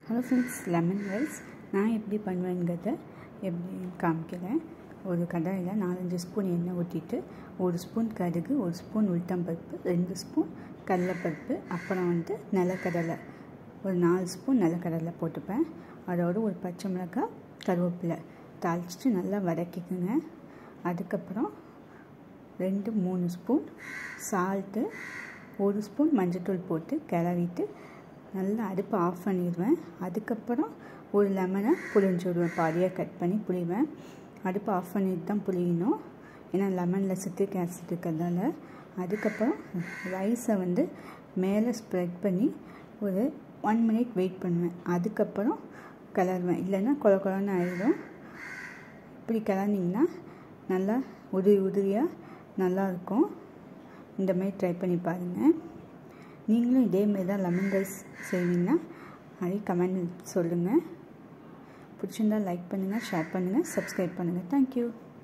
hello friends lemon rice நான் எப்படி பண்ணுவேங்கிறத எப்படி காமிக்கிறேன் ஒரு கடாயில் நாலஞ்சு ஸ்பூன் எண்ணெய் ஊற்றிட்டு ஒரு ஸ்பூன் கடுகு ஒரு ஸ்பூன் உளுத்தம்பருப்பு ரெண்டு ஸ்பூன் கடலைப்பருப்பு அப்புறம் வந்து நிலக்கடலை ஒரு நாலு ஸ்பூன் நிலக்கடலை போட்டுப்பேன் அதோடு ஒரு பச்சை மிளகாய் கருவேப்பிலை தாளிச்சிட்டு நல்லா வதக்கிக்குங்க அதுக்கப்புறம் ரெண்டு மூணு ஸ்பூன் சால்ட்டு ஒரு ஸ்பூன் மஞ்சள்தூள் போட்டு கிளறிட்டு நல்லா அடுப்பை ஆஃப் பண்ணிடுவேன் அதுக்கப்புறம் ஒரு லெமனை புளிஞ்சு விடுவேன் பாதியாக கட் பண்ணி புளிவேன் அடுப்பை ஆஃப் பண்ணிட்டு தான் புளியணும் ஏன்னா லெமனில் சிட்ரிக் ஆசிட் இருக்கிறதால அதுக்கப்புறம் ரைஸை வந்து மேலே ஸ்ப்ரெட் பண்ணி ஒரு ஒன் மினிட் வெயிட் பண்ணுவேன் அதுக்கப்புறம் கிளறுவேன் இல்லைன்னா குழ குழன்னு ஆயிடும் இப்படி கிளறினீங்கன்னா நல்லா உதிரி உதிரியாக நல்லாயிருக்கும் இந்த மாதிரி ட்ரை பண்ணி பாருங்கள் நீங்களும் இதேமாரி தான் லெமன் ரைஸ் செய்வீங்கன்னா அதே கமெண்ட் சொல்லுங்கள் பிடிச்சிருந்தால் லைக் பண்ணுங்கள் ஷேர் பண்ணுங்கள் சப்ஸ்கிரைப் பண்ணுங்கள் தேங்க்யூ